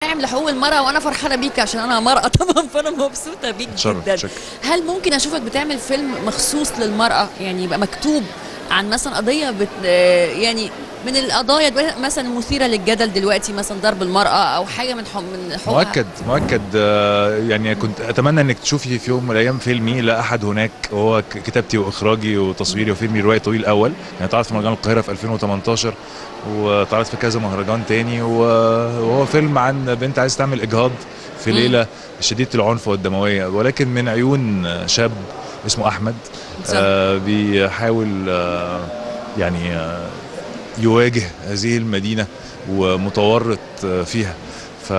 داعم لحقوق المرأة وأنا فرحانة بيك عشان أنا مرأة طبعا فأنا مبسوطة بيك شرف، جدا شكرا. هل ممكن أشوفك بتعمل فيلم مخصوص للمرأة يعني يبقى مكتوب عن مثلا قضية بت آه، يعني من القضايا دلوقتي مثلا مثيرة للجدل دلوقتي مثلا ضرب المرأة أو حاجة من حق من حقوقها مؤكد مؤكد آه، يعني كنت اتمنى انك تشوفي في يوم من الايام فيلمي لا احد هناك وهو ك- كتابتي واخراجي وتصويري وفيلمي روايه طويل الاول يعني اتعرض في مهرجان القاهره في 2018 واتعرض في كذا مهرجان تاني و- وهو فيلم عن بنت عايزه تعمل اجهاض في مم. ليله شديده العنف والدمويه ولكن من عيون شاب اسمه احمد صح. آه بيحاول آه يعني آه يواجه هذه المدينه ومتورط آه، فيها ف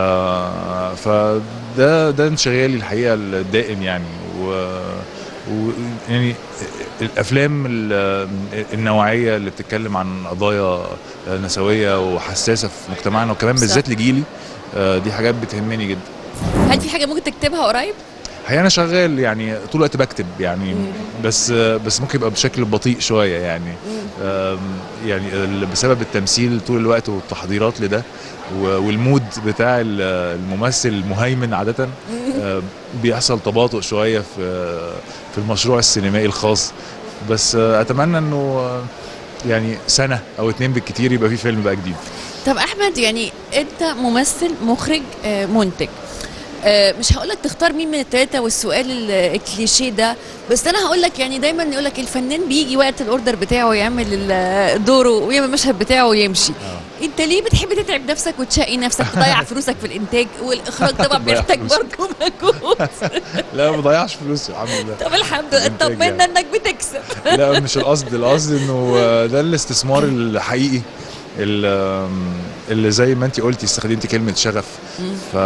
فده ده انشغالي الحقيقه الدائم يعني و, و يعني الافلام ال- النوعيه اللي بتتكلم عن قضايا نسويه وحساسه في مجتمعنا وكمان صح. بالذات لجيلي آه، دي حاجات بتهمني جدا هل في حاجة ممكن تكتبها قريب؟ الحقيقه انا شغال يعني طول الوقت بكتب يعني مم. بس بس ممكن يبقى بشكل بطيء شويه يعني آم، يعني ال- بسبب التمثيل طول الوقت والتحضيرات لده و- والمود بتاع ال- الممثل المهيمن عاده آه، بيحصل تباطؤ شويه في في المشروع السينمائي الخاص بس آه، اتمنى انه آه، يعني سنه او اتنين بالكتير يبقى في فيلم بقى جديد طب احمد يعني انت ممثل مخرج آه، منتج آه، مش هقول لك تختار مين من الثلاثه والسؤال ال- الكليشيه ده بس انا هقول لك يعني دايما يقول لك الفنان بيجي وقت الاوردر بتاعه يعمل ال- دوره ويعمل المشهد بتاعه ويمشي انت ليه بتحب تتعب نفسك وتشقي نفسك تضيع فلوسك في الانتاج والاخراج طبعا تضيع بيحتاج فلوسك. برضه مجهود لا ما بضيعش فلوس الحمد لله طب الحمد لله الإنتاج طمنا يعني. انك بتكسب لا مش القصد القصد انه آه، ده الاستثمار الحقيقي ال- آم، اللي زي ما انت قلتي استخدمتي كلمه شغف ف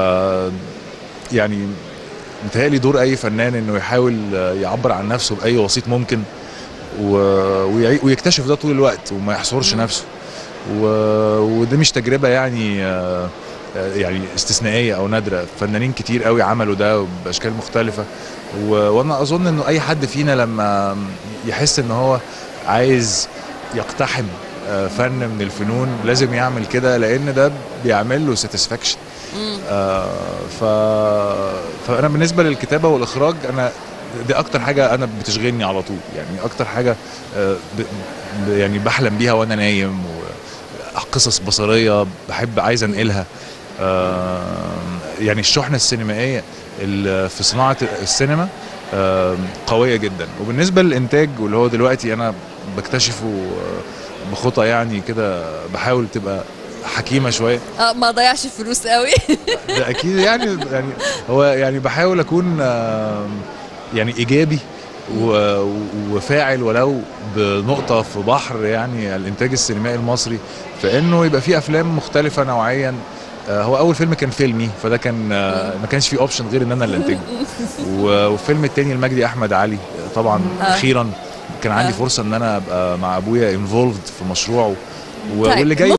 يعني متهيألي دور اي فنان انه يحاول آه، يعبر عن نفسه باي وسيط ممكن و... ويعي- ويكتشف ده طول الوقت وما يحصرش مم. نفسه و... ودي مش تجربه يعني آه، آه، يعني استثنائيه او نادره فنانين كتير قوي عملوا ده باشكال مختلفه و... وانا اظن انه اي حد فينا لما يحس ان هو عايز يقتحم آه، فن من الفنون لازم يعمل كده لان ده بيعمل له ساتسفاكشن مم. آه، ف... فانا بالنسبه للكتابه والاخراج انا دي اكتر حاجه انا بتشغلني على طول يعني اكتر حاجه آه، ب... ب... يعني بحلم بيها وانا نايم وقصص بصريه بحب عايز انقلها آه، يعني الشحنه السينمائيه ال- في صناعه السينما آه، قويه جدا وبالنسبه للانتاج واللي هو دلوقتي انا بكتشفه آه، بخطى يعني كده بحاول تبقى حكيمه شويه اه ما ضيعش فلوس قوي ده اكيد يعني يعني هو يعني بحاول اكون آم، يعني ايجابي و- وفاعل ولو بنقطه في بحر يعني الانتاج السينمائي المصري فانه يبقى في افلام مختلفه نوعيا آه، هو اول فيلم كان فيلمي فده كان آه، ما كانش فيه اوبشن غير ان انا اللي انتجه و- والفيلم التاني لمجدي احمد علي آه، طبعا آه. اخيرا كان عندي آه. فرصه ان انا ابقى مع ابويا انفولفد في مشروعه و- طيب، واللي جاي